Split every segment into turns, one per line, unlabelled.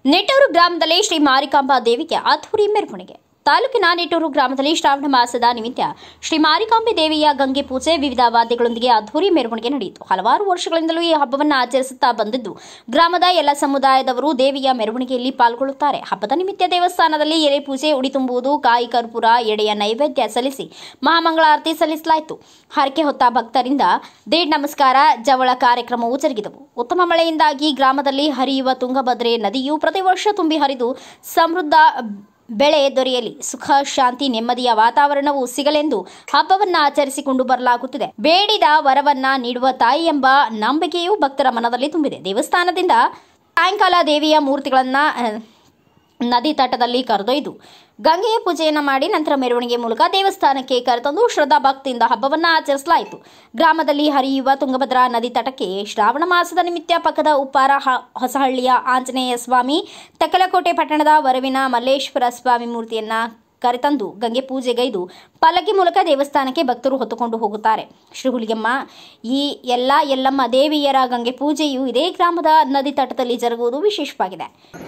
ನೆಟ್ಟೂರು ಗ್ರಾಮದಲ್ಲಿ ಶ್ರೀ ಮಾರಿಕಾಂಬಾ ದೇವಿಗೆ ಅದ್ಧೂರಿ ಮೆರವಣಿಗೆ ತಾಲೂಕಿನ ನೆಟ್ಟೂರು ಗ್ರಾಮದಲ್ಲಿ ಶ್ರಾವಣ ಮಾಸದ ನಿಮಿತ್ತ ಶ್ರೀ ಮಾರಿಕಾಂಬೆ ದೇವಿಯ ಗಂಗೆ ಪೂಜೆ ವಿವಿಧ ವಾದ್ಯಗಳೊಂದಿಗೆ ಅದ್ಧೂರಿ ಮೆರವಣಿಗೆ ನಡೆಯಿತು ಹಲವಾರು ವರ್ಷಗಳಿಂದಲೂ ಈ ಹಬ್ಬವನ್ನು ಆಚರಿಸುತ್ತಾ ಬಂದಿದ್ದು ಗ್ರಾಮದ ಎಲ್ಲ ಸಮುದಾಯದವರು ದೇವಿಯ ಮೆರವಣಿಗೆಯಲ್ಲಿ ಪಾಲ್ಗೊಳ್ಳುತ್ತಾರೆ ಹಬ್ಬದ ನಿಮಿತ್ತ ದೇವಸ್ಥಾನದಲ್ಲಿ ಎಲೆ ಪೂಜೆ ಉಡಿ ತುಂಬುವುದು ಕಾಯಿ ಕರ್ಪೂರ ಎಡೆಯ ನೈವೇದ್ಯ ಸಲ್ಲಿಸಿ ಮಹಾಮಂಗಳಾರತಿ ಸಲ್ಲಿಸಲಾಯಿತು ಹರಕೆ ಹೊತ್ತ ಭಕ್ತರಿಂದ ದೇಡ್ ನಮಸ್ಕಾರ ಜವಳ ಕಾರ್ಯಕ್ರಮವು ಜರುಗಿದವು ಉತ್ತಮ ಮಳೆಯಿಂದಾಗಿ ಗ್ರಾಮದಲ್ಲಿ ಹರಿಯುವ ತುಂಗಭದ್ರೆ ನದಿಯು ಪ್ರತಿ ವರ್ಷ ತುಂಬಿ ಹರಿದು ಸಮೃದ್ಧ ಬೆಳೆ ದೊರೆಯಲಿ ಸುಖ ಶಾಂತಿ ನೆಮ್ಮದಿಯ ವಾತಾವರಣವು ಸಿಗಲೆಂದು ಹಬ್ಬವನ್ನ ಆಚರಿಸಿಕೊಂಡು ಬರಲಾಗುತ್ತಿದೆ ಬೇಡಿದ ವರವನ್ನ ನೀಡುವ ತಾಯಿ ಎಂಬ ನಂಬಿಕೆಯೂ ಭಕ್ತರ ಮನದಲ್ಲಿ ತುಂಬಿದೆ ದೇವಸ್ಥಾನದಿಂದ ಸಾಯಂಕಾಲ ದೇವಿಯ ಮೂರ್ತಿಗಳನ್ನ ಅಹ್, ನದಿ ತಟದಲ್ಲಿ ಕರೆದೊಯ್ದು ಗಂಗೆಯ ಪೂಜೆಯನ್ನ ಮಾಡಿ ನಂತರ ಮೆರವಣಿಗೆ ಮೂಲಕ ದೇವಸ್ಥಾನಕ್ಕೆ ಕರೆತಂದು ಶ್ರದ್ಧಾ ಭಕ್ತಿಯಿಂದ ಹಬ್ಬವನ್ನ ಆಚರಿಸಲಾಯಿತು ಗ್ರಾಮದಲ್ಲಿ ಹರಿಯುವ ತುಂಗಭದ್ರಾ ನದಿ ತಟಕ್ಕೆ ಶ್ರಾವಣ ಮಾಸದ ನಿಮಿತ್ತ ಪಕ್ಕದ ಉಪ್ಪಾರ ಹ- ಹೊಸಹಳ್ಳಿಯ ಆಂಜನೇಯ ಸ್ವಾಮಿ ತಕ್ಕಲಕೋಟೆ ಪಟ್ಟಣದ ವರವಿನ ಮಲ್ಲೇಶ್ವರ ಸ್ವಾಮಿ ಮೂರ್ತಿಯನ್ನ ಕರೆತಂದು ಗಂಗೆ ಪೂಜೆಗೈದು ಪಲ್ಲಕ್ಕಿ ಮೂಲಕ ದೇವಸ್ಥಾನಕ್ಕೆ ಭಕ್ತರು ಹೊತ್ತುಕೊಂಡು ಹೋಗುತ್ತಾರೆ ಶ್ರೀ ಹುಲಿಗೆಮ್ಮ ಈ ಎಲ್ಲ ಎಲ್ಲಮ್ಮ ದೇವಿಯರ ಗಂಗೆ ಪೂಜೆಯು ಇದೇ ಗ್ರಾಮದ ನದಿ ತಟದಲ್ಲಿ ಜರುಗುವುದು ವಿಶೇಷವಾಗಿದೆ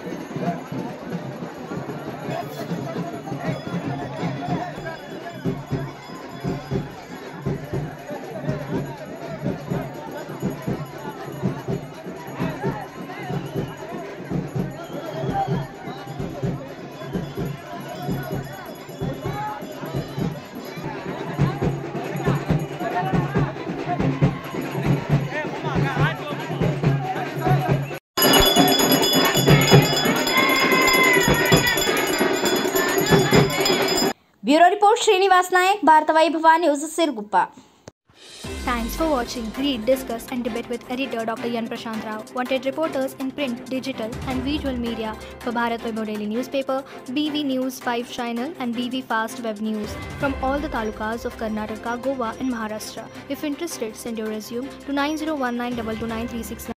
bureau report Srinivas Nayak Bharata Vaibhava news Siruguppa
Thanks for watching. Read, discuss, and debate with editor Dr. Yan Prashant Rao. Wanted reporters in print, digital, and visual media for Bharat Vaibhav Daily Newspaper, BV News 5 Channel, and BV Fast Web News from all the talukas of Karnataka, Goa, and Maharashtra. If interested, send your resume to 9019229369.